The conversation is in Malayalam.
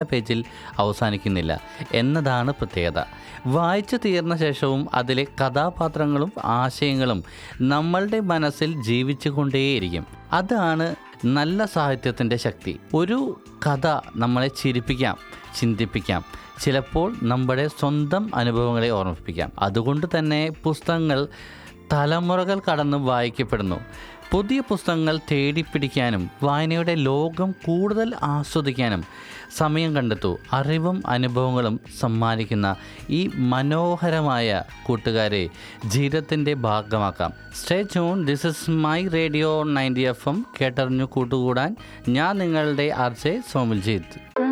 പേജിൽ അവസാനിക്കുന്നില്ല എന്നതാണ് പ്രത്യേകത വായിച്ചു തീർന്ന ശേഷവും അതിലെ കഥാപാത്രങ്ങളും ആശയങ്ങളും നമ്മളുടെ മനസ്സിൽ ജീവിച്ചുകൊണ്ടേയിരിക്കും അതാണ് നല്ല സാഹിത്യത്തിൻ്റെ ശക്തി ഒരു കഥ നമ്മളെ ചിരിപ്പിക്കാം ചിന്തിപ്പിക്കാം ചിലപ്പോൾ നമ്മുടെ സ്വന്തം അനുഭവങ്ങളെ ഓർമ്മിപ്പിക്കാം അതുകൊണ്ട് തന്നെ പുസ്തകങ്ങൾ തലമുറകൾ കടന്ന് വായിക്കപ്പെടുന്നു പുതിയ പുസ്തകങ്ങൾ തേടിപ്പിടിക്കാനും വായനയുടെ ലോകം കൂടുതൽ ആസ്വദിക്കാനും സമയം കണ്ടെത്തൂ അറിവും അനുഭവങ്ങളും സമ്മാനിക്കുന്ന ഈ മനോഹരമായ കൂട്ടുകാരെ ജീവിതത്തിൻ്റെ ഭാഗമാക്കാം stay tuned this is my radio ninety F M കേട്ടറിഞ്ഞു കൂട്ടുകൂടാൻ ഞാൻ നിങ്ങളുടെ ആർ ജെ സോമിൽജിത്ത്